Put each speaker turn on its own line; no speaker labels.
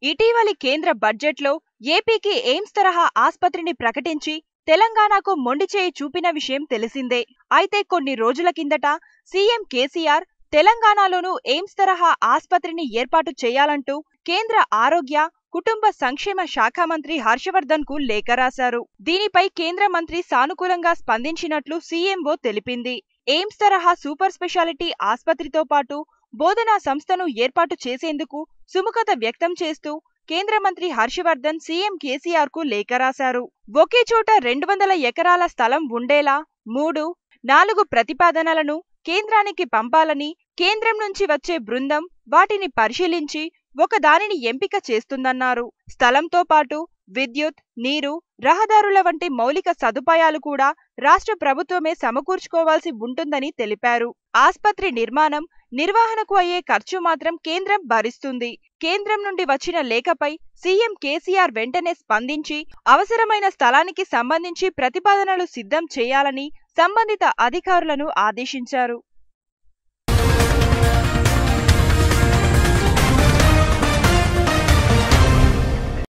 ఇటీవలి కేంద్ర బడ్జెట్లో ఏపీకి ఎయిమ్స్ తరహా ఆస్పత్రిని ప్రకటించి తెలంగాణకు మొండి చేయి చూపిన విషయం తెలిసిందే అయితే కొన్ని రోజుల కిందట సీఎం కేసీఆర్ తెలంగాణలోనూ ఎయిమ్స్ తరహా ఆస్పత్రిని ఏర్పాటు చేయాలంటూ కేంద్ర ఆరోగ్య కుటుంబ సంక్షేమ శాఖ మంత్రి హర్షవర్ధన్ కు లేఖ రాశారు దీనిపై కేంద్ర మంత్రి సానుకూలంగా స్పందించినట్లు సీఎంఓ తెలిపింది ఎయిమ్స్ తరహా సూపర్ స్పెషాలిటీ ఆస్పత్రితో పాటు బోధనా సంస్థను ఏర్పాటు చేసేందుకు సుముఖత వ్యక్తం చేస్తూ కేంద్ర మంత్రి హర్షవర్ధన్ సీఎం కేసీఆర్ కు లేఖ రాశారు ఒకే చోట రెండు వందల ఎకరాల స్థలం ఉండేలా మూడు నాలుగు ప్రతిపాదనలను కేంద్రానికి పంపాలని కేంద్రం నుంచి వచ్చే బృందం వాటిని పరిశీలించి ఒక దానిని ఎంపిక చేస్తుందన్నారు స్థలంతో పాటు విద్యుత్ నీరు రహదారుల వంటి మౌలిక సదుపాయాలు కూడా రాష్ట్ర ప్రభుత్వమే సమకూర్చుకోవాల్సి ఉంటుందని తెలిపారు ఆస్పత్రి నిర్మాణం నిర్వహణకు అయ్యే ఖర్చు మాత్రం కేంద్రం భరిస్తుంది కేంద్రం నుండి వచ్చిన లేఖపై సీఎం కేసీఆర్ వెంటనే స్పందించి అవసరమైన స్థలానికి సంబంధించి ప్రతిపాదనలు సిద్ధం చేయాలని సంబంధిత అధికారులను ఆదేశించారు